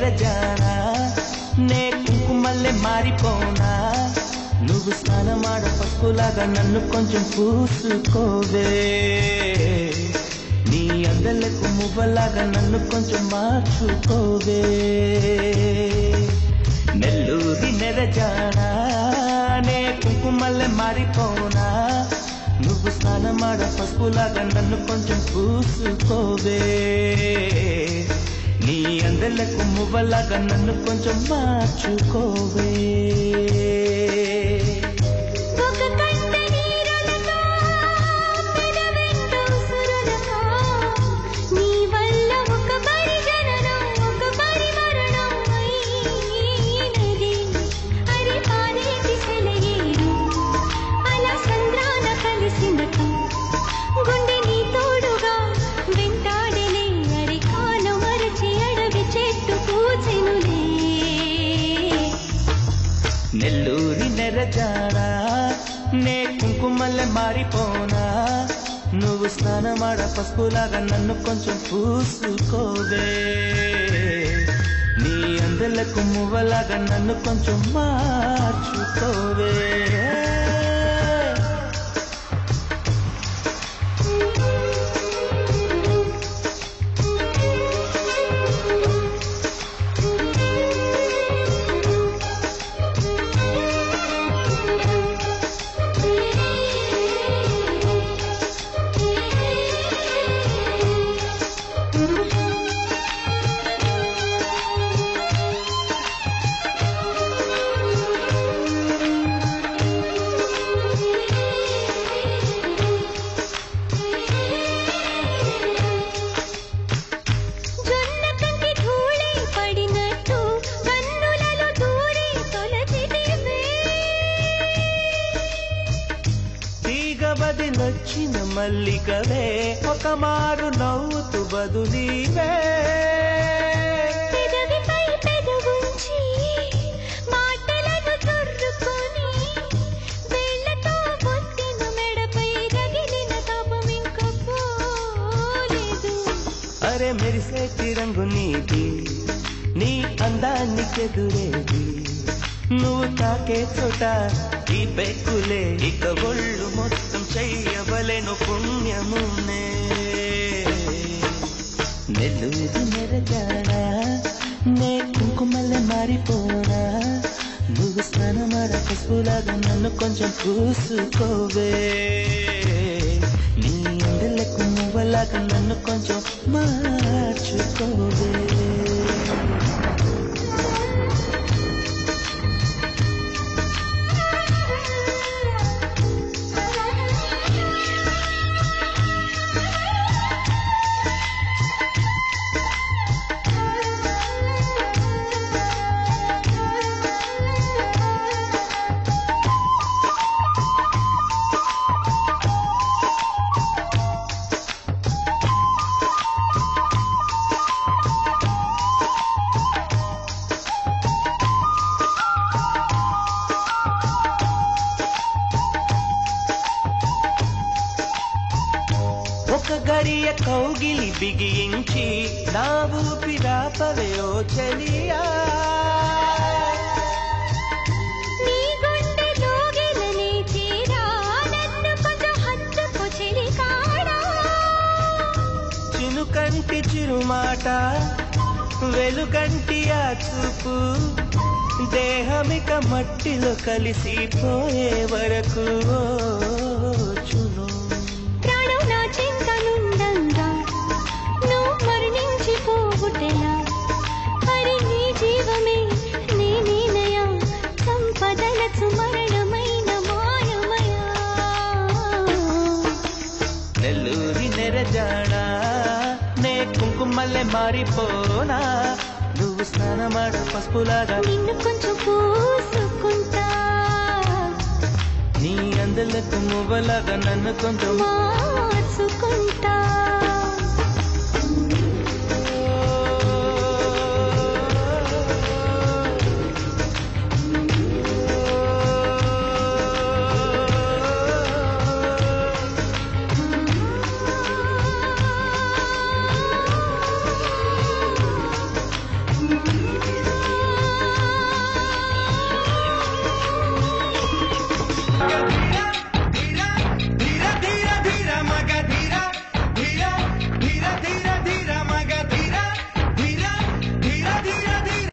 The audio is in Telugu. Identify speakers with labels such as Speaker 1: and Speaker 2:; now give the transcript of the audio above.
Speaker 1: నెరజానా నే కుంకుమల్లే మారిపోనా నువ్వు స్నానమాడ పసుపులాగా నన్ను కొంచెం పూసుకోవే నీ అందలకు మువ్వలాగా నన్ను కొంచెం మార్చుకోవే నెల్లూరి నెరజానా నే కుంకుమల్లే మారిపోనా నువ్వు స్నానమాడ పసుపులాగా నన్ను కొంచెం పూసుకోవే నీ అందలకు మువ్వలాగా నన్ను కొంచెం మార్చుకోవే
Speaker 2: ఒక కంట నీరులతో పెదవెంట ఉసురులతో నీ వల్ల ఒక పరి జననం ఒక పరి మరణం అయినది అరే పారేటి సెలయేరు అలా సంద్రాన కలిసినట్టు గుండె నీ తోడుగా వెంటాడలే అరి కాలం మరచి అడవి చెట్టు పూచెనులే
Speaker 1: నెల్లూరి నెరజానా నే కుంకుమల్లె మారిపోనా నువ్వు స్నానమాడ పసుపులాగా నన్ను కొంచెం పూసుకోవే నీ అందలకు మువ్వలాగా నన్ను కొంచెం మార్చుకోవే
Speaker 2: జొన్న కంకి ధూళి పడినట్టు కన్నులలో దూరి తొలచితివే
Speaker 1: తీగ బదిలొచ్చిన మల్లికవే ఒక మారు నవ్వుతూ బదులీవే
Speaker 2: పెదవిపై పెదవుంచి మాటలను తుర్రుకొని వేళ్లతో బొత్తిన మెడపై రగిలిన తాపం ఇంక పోలేదు
Speaker 1: అరే మెరిసే రంగు నీది నీ అందానికెదురేది నువ్వు తాకే చోట ఈ పెక్కులే ఇక ఒళ్ళు మొత్తం చెయ్యవలెను పుణ్యమునే నెల్లూరు నెరజానా నే కుంకుమల్ల మారిపోనా నువ్వు స్నానమాడ పసుపులాగా నన్ను కొంచెం పూసుకోవే నీ అందలకు నువ్వలాగా నన్ను కొంచెం మార్చుకోవే ఒక గడియ కౌగిలి బిగించి నా ఊపిరాపవే ఓ చెలియా
Speaker 2: నీ గుండె లోగిలని చీరా నన్ను కొంచెం హత్తుకు చిలికాడా
Speaker 1: చినుకంటి చిరుమాట వెలుగంటి ఆ చూపు దేహమిక మట్టిలో కలిసిపోయే వరకు ఓ చును
Speaker 2: ప్రాణం నా చింతనుండంగా నువ్వు మరణించి పోగుటెలా మరి నీ జీవమే నేనేనయా సంపదలకు మరణమైన మాయమయా
Speaker 1: నెల్లూరి నెరజాడా నే కుంకుమల్లె మారిపోనా నువ్వు స్నానమాడ పసుపులాగా
Speaker 2: నిన్ను కొంచెం పూసుకుంటా
Speaker 1: నీ అందలకు మువ్వలాగా నన్ను కొంచెం
Speaker 2: మార్చుకుంటా